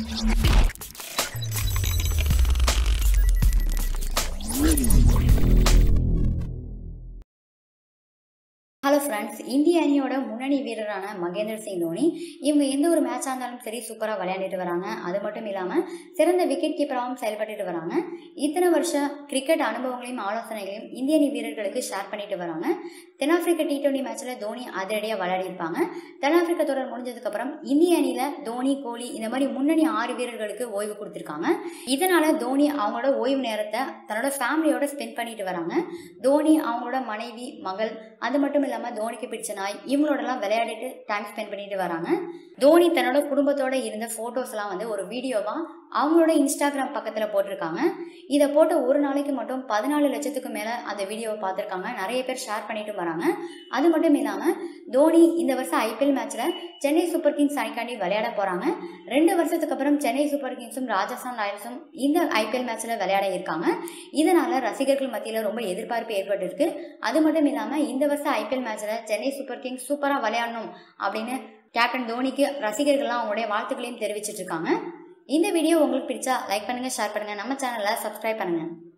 hello friends இந்திய அணியோட முன்னணி வீரரான மகேந்திர சிங் தோனி இவங்க எந்த ஒரு மேட்சாக இருந்தாலும் சரி சூப்பராக விளையாண்டுட்டு வராங்க அது மட்டும் இல்லாமல் சிறந்த விக்கெட் கீப்பராகவும் செயல்பட்டுட்டு வராங்க இத்தனை வருஷம் கிரிக்கெட் அனுபவங்களையும் ஆலோசனைகளையும் இந்திய அணி வீரர்களுக்கு ஷேர் பண்ணிட்டு வராங்க தென்னாப்பிரிக்க டி டுவெண்ட்டி மேட்ச்சில் தோனி அதிரடியாக விளையாடி இருப்பாங்க தென்னாப்பிரிக்க தொடர் முடிஞ்சதுக்கப்புறம் இந்திய அணியில் தோனி கோலி இந்த மாதிரி முன்னணி ஆறு வீரர்களுக்கு ஓய்வு கொடுத்துருக்காங்க இதனால தோனி அவங்களோட ஓய்வு நேரத்தை தன்னோட ஃபேமிலியோட ஸ்பெண்ட் பண்ணிட்டு வராங்க தோனி அவங்களோட மனைவி மகள் அது மட்டும் இல்லாமல் தோனிக்கு பிடிச்ச நாய் இவங்களோடலாம் விளையாடிட்டு டைம் ஸ்பெண்ட் பண்ணிட்டு வராங்க தோனி தன்னோட குடும்பத்தோட இருந்த ஃபோட்டோஸ்லாம் வந்து ஒரு வீடியோவாக அவங்களோட இன்ஸ்டாகிராம் பக்கத்தில் போட்டிருக்காங்க இதை போட்ட ஒரு நாளைக்கு மட்டும் பதினாலு லட்சத்துக்கு மேலே அந்த வீடியோவை பார்த்துருக்காங்க நிறைய பேர் ஷேர் பண்ணிட்டு வராங்க அது மட்டும் இல்லாமல் தோனி இந்த வருஷம் ஐபிஎல் மேட்ச்சில் சென்னை சூப்பர் கிங்ஸ் அணிக்காண்டி விளையாட போகிறாங்க ரெண்டு வருஷத்துக்கு அப்புறம் சென்னை சூப்பர் கிங்ஸும் ராஜஸ்தான் ராயல்ஸும் இந்த ஐபிஎல் மேட்ச்சில் விளையாட இருக்காங்க இதனால் ரசிகர்கள் மத்தியில் ரொம்ப எதிர்பார்ப்பு ஏற்பட்டிருக்கு அது மட்டும் இல்லாமல் இந்த வருஷம் ஐபிஎல் மேட்ச்சில் சென்னை சூப்பர் கிங்ஸ் சூப்பராக விளையாடணும் அப்படின்னு கேப்டன் தோனிக்கு ரசிகர்கள்லாம் அவங்களுடைய வாழ்த்துக்களையும் தெரிவிச்சிட்டு இருக்காங்க இந்த வீடியோ உங்களுக்கு பிடிச்சா லைக் பண்ணுங்கள் ஷேர் பண்ணுங்கள் நம்ம சேனலை சப்ஸ்கிரைப் பண்ணுங்கள்